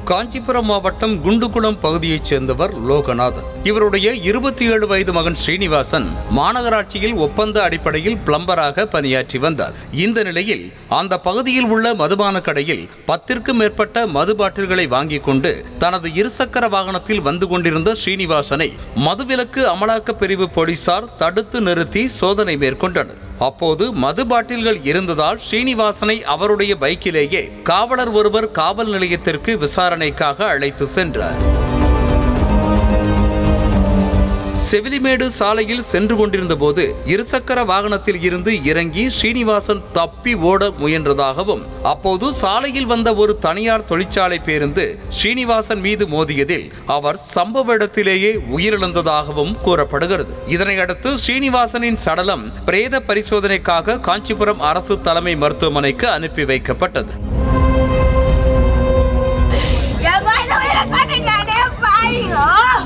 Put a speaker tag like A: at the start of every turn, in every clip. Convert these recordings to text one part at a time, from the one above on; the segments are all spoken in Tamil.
A: காஞ்சிபுரம் மாவட்டம் குண்டுகுளம் பகுதியைச் சேர்ந்தவர் லோகநாதன் இவருடைய இருபத்தி ஏழு வயது மகன் ஸ்ரீனிவாசன் மாநகராட்சியில் ஒப்பந்த அடிப்படையில் பிளம்பராக பணியாற்றி வந்தார் இந்த நிலையில் அந்த பகுதியில் உள்ள மதுபான கடையில் பத்திற்கும் மேற்பட்ட மது பாட்டில்களை வாங்கிக் கொண்டு தனது இருசக்கர வாகனத்தில் வந்து கொண்டிருந்த ஸ்ரீனிவாசனை மதுவிலக்கு அமலாக்க பிரிவு போலீசார் தடுத்து நிறுத்தி சோதனை மேற்கொண்டனர் அப்போது மது பாட்டில்கள் இருந்ததால் ஸ்ரீனிவாசனை அவருடைய பைக்கிலேயே காவலர் ஒருவர் காவல் நிலையத்திற்கு விசாரணைக்காக அழைத்து சென்றார் செவிலிமேடு சாலையில் சென்று கொண்டிருந்த போது இருசக்கர வாகனத்தில் இருந்து இறங்கி ஸ்ரீனிவாசன் தப்பி ஓட முயன்றதாகவும் அப்போது சாலையில் வந்த ஒரு தனியார் தொழிற்சாலை பேருந்து ஸ்ரீனிவாசன் மீது மோதியதில் அவர் சம்பவ இடத்திலேயே உயிரிழந்ததாகவும் கூறப்படுகிறது இதனையடுத்து ஸ்ரீனிவாசனின் சடலம் பிரேத பரிசோதனைக்காக காஞ்சிபுரம் அரசு தலைமை மருத்துவமனைக்கு அனுப்பி வைக்கப்பட்டது
B: என் குழந்தை உயிரை கொன்னுட்டானே, பாவிங்களோ.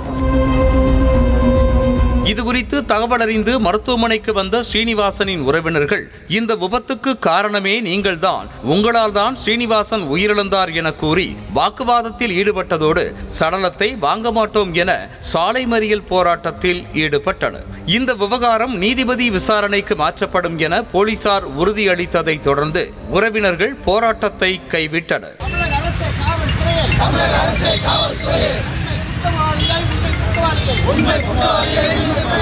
A: இது குறித்து தகவல் அறிந்து மருத்துவமனைக்கு வந்த ஸ்ரீனிவாசனின் உறவினர்கள் இந்த விபத்துக்கு காரணமே நீங்கள்தான் உங்களால் தான் ஸ்ரீனிவாசன் உயிரிழந்தார் என கூறி வாக்குவாதத்தில் ஈடுபட்டதோடு சடலத்தை வாங்க மாட்டோம் என சாலை மறியல் போராட்டத்தில் ஈடுபட்டனர் இந்த விவகாரம் நீதிபதி விசாரணைக்கு மாற்றப்படும் என போலீசார் உறுதியளித்ததை தொடர்ந்து உறவினர்கள் போராட்டத்தை கைவிட்டனர்
C: தமிழக அரசே காவல்துறையே குற்றவாளிகள் உண்மை குற்றவாளிகள்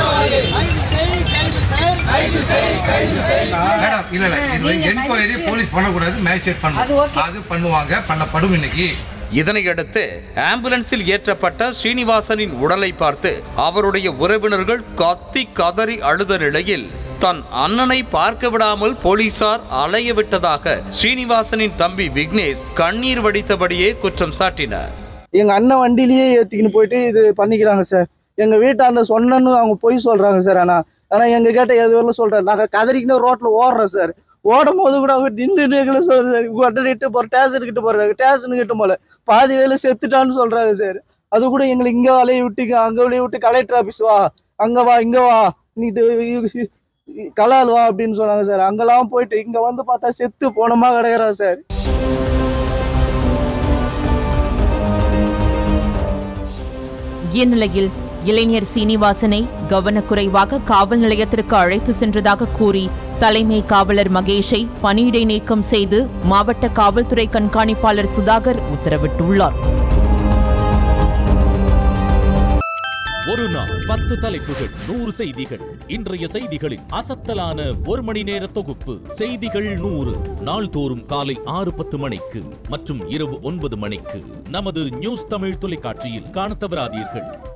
C: கைது செய் கைது செய்
D: மேடம் இல்ல இல்ல இது என்கொயரி போலீஸ் பண்ணக்கூடாது மேஜிஸ்ட்ரேட் பண்ணும் அது பண்ணுவாங்க பண்ணப்படும் இன்னைக்கு
A: இதனையடுத்து ஆம்புலன்ஸில் ஏற்றப்பட்ட ஸ்ரீனிவாசனின் உடலை பார்த்து அவருடைய உறவினர்கள் கத்தி கதறி அழுத நிலையில் தன் அண்ணனை பார்க்க விடாமல் போலீசார் அலைய விட்டதாக ஸ்ரீனிவாசனின் தம்பி விக்னேஷ் கண்ணீர் வடித்தபடியே குற்றம் சாட்டினார்
E: எங்கள் அண்ணன் வண்டியிலேயே ஏற்றிக்கின்னு போயிட்டு இது பண்ணிக்கிறாங்க சார் எங்கள் வீட்டாண்ட சொன்னன்னு அவங்க பொய் சொல்கிறாங்க சார் ஆனால் ஆனால் எங்கள் கேட்ட எது வரல சொல்கிறேன் நாங்கள் கதறிக்கின்னு ரோட்டில் ஓடுறோம் சார் ஓடும் போது கூட அவங்க நின்று நிற்கல சார் உடனே போகிற ஸ்டேஷனுக்கிட்ட போகிறாங்க ஸ்டேஷனுக்கிட்ட போல பாதி வேலை செத்துட்டான்னு சொல்கிறாங்க சார் அது கூட எங்களை இங்கே வலைய விட்டு அங்கே வலைய விட்டு கலெக்டர் ஆஃபீஸ் வா அங்கே வா இங்கே வா நீ இது கலால் வா அப்படின்னு சொன்னாங்க சார் அங்கெல்லாம் போயிட்டு இங்கே வந்து பார்த்தா செத்து போனமா கிடையாது சார்
F: இந்நிலையில் இளைஞர் சீனிவாசனை கவனக்குறைவாக காவல் நிலையத்திற்கு அழைத்து சென்றதாக கூறி தலைமை காவலர் மகேஷை பணியிடை நீக்கம் செய்து மாவட்ட காவல்துறை கண்காணிப்பாளர் சுதாகர் உத்தரவிட்டுள்ளார்
G: ஒரு நாள் பத்து தலைப்புகள் நூறு செய்திகள் இன்றைய செய்திகளின் அசத்தலான ஒரு மணி நேர தொகுப்பு செய்திகள் நூறு நாள்தோறும் காலை ஆறு பத்து மணிக்கு மற்றும் இரவு ஒன்பது மணிக்கு நமது நியூஸ் தமிழ் தொலைக்காட்சியில் காணத் தவறாதீர்கள்